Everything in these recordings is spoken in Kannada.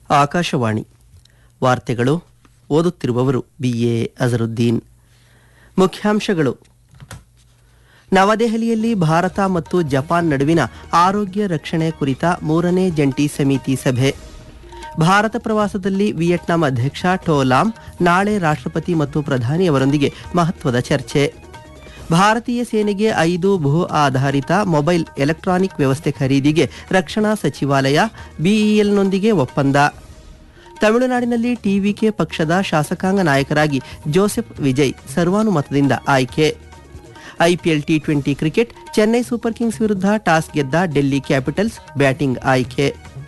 ಆಕಾಶವಾಣಿ ವಾರ್ತೆಗಳು ಓದುತ್ತಿರುವವರು ಬಿಎ ಅಜರುದ್ದೀನ್ ಮುಖ್ಯಾಂಶಗಳು ನವದೆಹಲಿಯಲ್ಲಿ ಭಾರತ ಮತ್ತು ಜಪಾನ್ ನಡುವಿನ ಆರೋಗ್ಯ ರಕ್ಷಣೆ ಕುರಿತ ಮೂರನೇ ಜಂಟಿ ಸಮಿತಿ ಸಭೆ ಭಾರತ ಪ್ರವಾಸದಲ್ಲಿ ವಿಯೆಟ್ನಾಂ ಅಧ್ಯಕ್ಷ ಟೋಲಾಮ್ ನಾಳೆ ರಾಷ್ಟ್ರಪತಿ ಮತ್ತು ಪ್ರಧಾನಿಯವರೊಂದಿಗೆ ಮಹತ್ವದ ಚರ್ಚೆ ಭಾರತೀಯ ಸೇನೆಗೆ ಐದು ಭೂ ಆಧಾರಿತ ಮೊಬೈಲ್ ಎಲೆಕ್ಟ್ರಾನಿಕ್ ವ್ಯವಸ್ಥೆ ಖರೀದಿಗೆ ರಕ್ಷಣಾ ಸಚಿವಾಲಯ ಬಿಇಎಲ್ನೊಂದಿಗೆ ಒಪ್ಪಂದ ತಮಿಳುನಾಡಿನಲ್ಲಿ ಟಿವಿಕೆ ಪಕ್ಷದ ಶಾಸಕಾಂಗ ನಾಯಕರಾಗಿ ಜೋಸೆಫ್ ವಿಜಯ್ ಸರ್ವಾನುಮತದಿಂದ ಆಯ್ಕೆ IPL T twenty cricket Chennai super kings ವಿರುದ್ಧ ಟಾಸ್ ಗೆದ್ದ ಡೆಲ್ಲಿ ಕ್ಯಾಪಿಟಲ್ಸ್ ಬ್ಯಾಟಿಂಗ್ ಆಯ್ಕೆ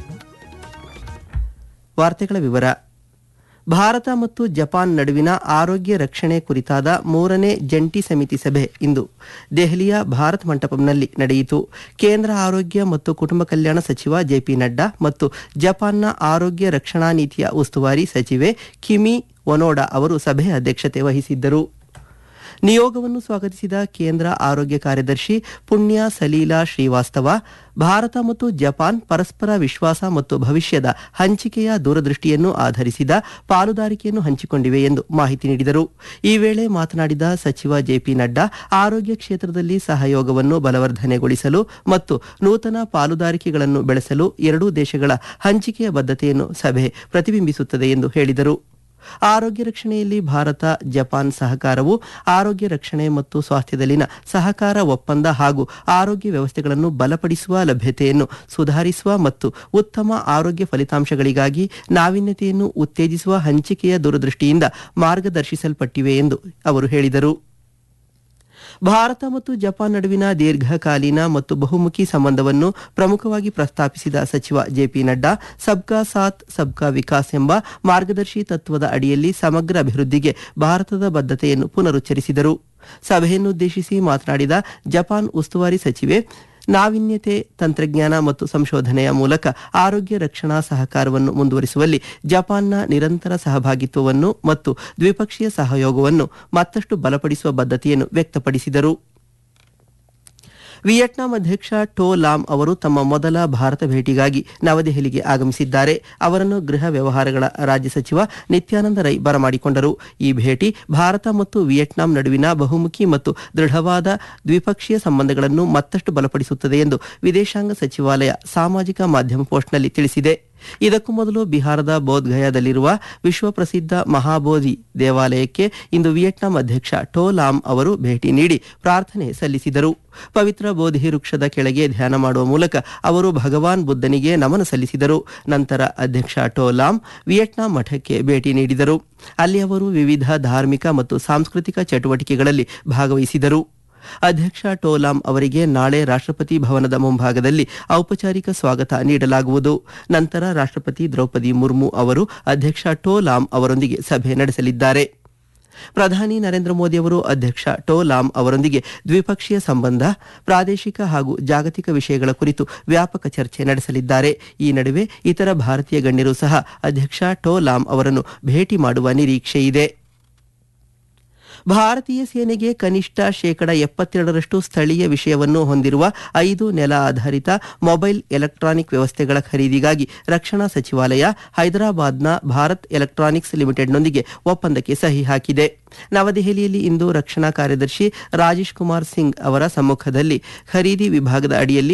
ವಾರ್ತೆಗಳ ವಿವರ ಭಾರತ ಮತ್ತು ಜಪಾನ್ ನಡುವಿನ ಆರೋಗ್ಯ ರಕ್ಷಣೆ ಕುರಿತಾದ ಮೂರನೇ ಜಂಟಿ ಸಮಿತಿ ಸಭೆ ಇಂದು ದೆಹಲಿಯ ಭಾರತ್ ಮಂಟಪಂನಲ್ಲಿ ನಡೆಯಿತು ಕೇಂದ್ರ ಆರೋಗ್ಯ ಮತ್ತು ಕುಟುಂಬ ಕಲ್ಯಾಣ ಸಚಿವ ಜೆಪಿ ನಡ್ಡಾ ಮತ್ತು ಜಪಾನ್ನ ಆರೋಗ್ಯ ರಕ್ಷಣಾ ನೀತಿಯ ಉಸ್ತುವಾರಿ ಸಚಿವೆ ಕಿಮಿ ಒನೋಡಾ ಅವರು ಸಭೆಯ ಅಧ್ಯಕ್ಷತೆ ವಹಿಸಿದ್ದರು ನಿಯೋಗವನ್ನು ಸ್ವಾಗತಿಸಿದ ಕೇಂದ್ರ ಆರೋಗ್ಯ ಕಾರ್ಯದರ್ಶಿ ಪುಣ್ಯ ಸಲೀಲಾ ಶ್ರೀವಾಸ್ತವ ಭಾರತ ಮತ್ತು ಜಪಾನ್ ಪರಸ್ಪರ ವಿಶ್ವಾಸ ಮತ್ತು ಭವಿಷ್ಯದ ಹಂಚಿಕೆಯ ದೂರದೃಷ್ಟಿಯನ್ನು ಆಧರಿಸಿದ ಪಾಲುದಾರಿಕೆಯನ್ನು ಹಂಚಿಕೊಂಡಿವೆ ಎಂದು ಮಾಹಿತಿ ನೀಡಿದರು ಈ ವೇಳೆ ಮಾತನಾಡಿದ ಸಚಿವ ಜೆಪಿ ನಡ್ಡಾ ಆರೋಗ್ಯ ಕ್ಷೇತ್ರದಲ್ಲಿ ಸಹಯೋಗವನ್ನು ಬಲವರ್ಧನೆಗೊಳಿಸಲು ಮತ್ತು ನೂತನ ಪಾಲುದಾರಿಕೆಗಳನ್ನು ಬೆಳೆಸಲು ಎರಡೂ ದೇಶಗಳ ಹಂಚಿಕೆಯ ಬದ್ಧತೆಯನ್ನು ಸಭೆ ಪ್ರತಿಬಿಂಬಿಸುತ್ತದೆ ಎಂದು ಹೇಳಿದರು ಆರೋಗ್ಯ ರಕ್ಷಣೆಯಲ್ಲಿ ಭಾರತ ಜಪಾನ್ ಸಹಕಾರವು ಆರೋಗ್ಯ ರಕ್ಷಣೆ ಮತ್ತು ಸ್ವಾಸ್ಥ್ಯದಲ್ಲಿನ ಸಹಕಾರ ಒಪ್ಪಂದ ಹಾಗೂ ಆರೋಗ್ಯ ವ್ಯವಸ್ಥೆಗಳನ್ನು ಬಲಪಡಿಸುವ ಲಭ್ಯತೆಯನ್ನು ಸುಧಾರಿಸುವ ಮತ್ತು ಉತ್ತಮ ಆರೋಗ್ಯ ಫಲಿತಾಂಶಗಳಿಗಾಗಿ ನಾವೀನ್ಯತೆಯನ್ನು ಉತ್ತೇಜಿಸುವ ಹಂಚಿಕೆಯ ದೂರದೃಷ್ಟಿಯಿಂದ ಮಾರ್ಗದರ್ಶಿಸಲ್ಪಟ್ಟಿವೆ ಎಂದು ಅವರು ಹೇಳಿದರು ಭಾರತ ಮತ್ತು ಜಪಾನ್ ನಡುವಿನ ದೀರ್ಘಕಾಲೀನ ಮತ್ತು ಬಹುಮುಖಿ ಸಂಬಂಧವನ್ನು ಪ್ರಮುಖವಾಗಿ ಪ್ರಸ್ತಾಪಿಸಿದ ಸಚಿವ ಜೆಪಿ ನಡ್ಡಾ ಸಬ್ಕಾ ಸಾಥ್ ಸಬ್ಕಾ ವಿಕಾಸ್ ಎಂಬ ಮಾರ್ಗದರ್ಶಿ ತತ್ವದ ಅಡಿಯಲ್ಲಿ ಸಮಗ್ರ ಅಭಿವೃದ್ಧಿಗೆ ಭಾರತದ ಬದ್ಧತೆಯನ್ನು ಪುನರುಚ್ಚರಿಸಿದರು ಸಭೆಯನ್ನುದ್ದೇಶಿಸಿ ಮಾತನಾಡಿದ ಜಪಾನ್ ಉಸ್ತುವಾರಿ ಸಚಿವೆ ನಾವೀನ್ಯತೆ ತಂತ್ರಜ್ಞಾನ ಮತ್ತು ಸಂಶೋಧನೆಯ ಮೂಲಕ ಆರೋಗ್ಯ ರಕ್ಷಣಾ ಸಹಕಾರವನ್ನು ಮುಂದುವರಿಸುವಲ್ಲಿ ಜಪಾನ್ನ ನಿರಂತರ ಸಹಭಾಗಿತ್ವವನ್ನು ಮತ್ತು ದ್ವಿಪಕ್ಷೀಯ ಸಹಯೋಗವನ್ನು ಮತ್ತಷ್ಟು ಬಲಪಡಿಸುವ ಬದ್ಧತೆಯನ್ನು ವ್ಯಕ್ತಪಡಿಸಿದರು ವಿಯೆಟ್ನಾಂ ಅಧ್ಯಕ್ಷ ಟೋ ಲಾಮ್ ಅವರು ತಮ್ಮ ಮೊದಲ ಭಾರತ ಭೇಟಿಗಾಗಿ ನವದೆಹಲಿಗೆ ಆಗಮಿಸಿದ್ದಾರೆ ಅವರನ್ನು ಗೃಹ ವ್ಯವಹಾರಗಳ ರಾಜ್ಯ ಸಚಿವ ನಿತ್ಯಾನಂದ ರೈ ಬರಮಾಡಿಕೊಂಡರು ಈ ಭೇಟಿ ಭಾರತ ಮತ್ತು ವಿಯೆಟ್ನಾಂ ನಡುವಿನ ಬಹುಮುಖಿ ಮತ್ತು ದೃಢವಾದ ದ್ವಿಪಕ್ಷೀಯ ಸಂಬಂಧಗಳನ್ನು ಮತ್ತಷ್ಟು ಬಲಪಡಿಸುತ್ತದೆ ಎಂದು ವಿದೇಶಾಂಗ ಸಚಿವಾಲಯ ಸಾಮಾಜಿಕ ಮಾಧ್ಯಮ ಪೋಸ್ಟ್ನಲ್ಲಿ ತಿಳಿಸಿದೆ ಇದಕ್ಕೂ ಮೊದಲು ಬಿಹಾರದ ಬೋಧ್ಗಯಾದಲ್ಲಿರುವ ವಿಶ್ವಪ್ರಸಿದ್ಧ ಮಹಾಬೋಧಿ ದೇವಾಲಯಕ್ಕೆ ಇಂದು ವಿಯೆಟ್ನಾಂ ಅಧ್ಯಕ್ಷ ಟೋ ಲಾಮ್ ಅವರು ಭೇಟಿ ನೀಡಿ ಪ್ರಾರ್ಥನೆ ಸಲ್ಲಿಸಿದರು ಪವಿತ್ರ ಬೋಧಿ ವೃಕ್ಷದ ಕೆಳಗೆ ಧ್ಯಾನ ಮಾಡುವ ಮೂಲಕ ಅವರು ಭಗವಾನ್ ಬುದ್ಧನಿಗೆ ನಮನ ಸಲ್ಲಿಸಿದರು ನಂತರ ಅಧ್ಯಕ್ಷ ಟೋ ಲಾಮ್ ವಿಯೆಟ್ನಾಂ ಮಠಕ್ಕೆ ಭೇಟಿ ನೀಡಿದರು ಅಲ್ಲಿ ಅವರು ವಿವಿಧ ಧಾರ್ಮಿಕ ಮತ್ತು ಸಾಂಸ್ಕೃತಿಕ ಚಟುವಟಿಕೆಗಳಲ್ಲಿ ಭಾಗವಹಿಸಿದರು ಅಧ್ಯಕ್ಷ ಟೋಲಾಮ್ ಅವರಿಗೆ ನಾಳೆ ರಾಷ್ಟ್ರಪತಿ ಭವನದ ಮುಂಭಾಗದಲ್ಲಿ ಔಪಚಾರಿಕ ಸ್ವಾಗತ ನೀಡಲಾಗುವುದು ನಂತರ ರಾಷ್ಟ್ರಪತಿ ದ್ರೌಪದಿ ಮುರ್ಮು ಅವರು ಅಧ್ಯಕ್ಷ ಟೋಲಾಮ್ ಅವರೊಂದಿಗೆ ಸಭೆ ನಡೆಸಲಿದ್ದಾರೆ ಪ್ರಧಾನಿ ನರೇಂದ್ರ ಮೋದಿ ಅವರು ಅಧ್ಯಕ್ಷ ಟೋ ಲಾಮ್ ಅವರೊಂದಿಗೆ ದ್ವಿಪಕ್ಷೀಯ ಸಂಬಂಧ ಪ್ರಾದೇಶಿಕ ಹಾಗೂ ಜಾಗತಿಕ ವಿಷಯಗಳ ಕುರಿತು ವ್ಯಾಪಕ ಚರ್ಚೆ ನಡೆಸಲಿದ್ದಾರೆ ಈ ನಡುವೆ ಇತರ ಭಾರತೀಯ ಗಣ್ಯರು ಸಹ ಅಧ್ಯಕ್ಷ ಟೋ ಲಾಮ್ ಅವರನ್ನು ಭೇಟಿ ಮಾಡುವ ನಿರೀಕ್ಷೆಯಿದೆ ಭಾರತೀಯ ಸೇನೆಗೆ ಕನಿಷ್ಠ ಶೇಕಡ ಎಪ್ಪತ್ತೆರಡರಷ್ಟು ಸ್ಥಳೀಯ ವಿಷಯವನ್ನು ಹೊಂದಿರುವ ಐದು ನೆಲ ಆಧಾರಿತ ಮೊಬೈಲ್ ಎಲೆಕ್ಟ್ರಾನಿಕ್ ವ್ಯವಸ್ಥೆಗಳ ಖರೀದಿಗಾಗಿ ರಕ್ಷಣಾ ಸಚಿವಾಲಯ ಹೈದರಾಬಾದ್ನ ಭಾರತ್ ಎಲೆಕ್ಟ್ರಾನಿಕ್ಸ್ ಲಿಮಿಟೆಡ್ನೊಂದಿಗೆ ಒಪ್ಪಂದಕ್ಕೆ ಸಹಿ ಹಾಕಿದೆ ನವದೆಹಲಿಯಲ್ಲಿ ಇಂದು ರಕ್ಷಣಾ ಕಾರ್ಯದರ್ಶಿ ರಾಜೇಶ್ ಕುಮಾರ್ ಸಿಂಗ್ ಅವರ ಸಮ್ಮುಖದಲ್ಲಿ ಖರೀದಿ ವಿಭಾಗದ ಅಡಿಯಲ್ಲಿ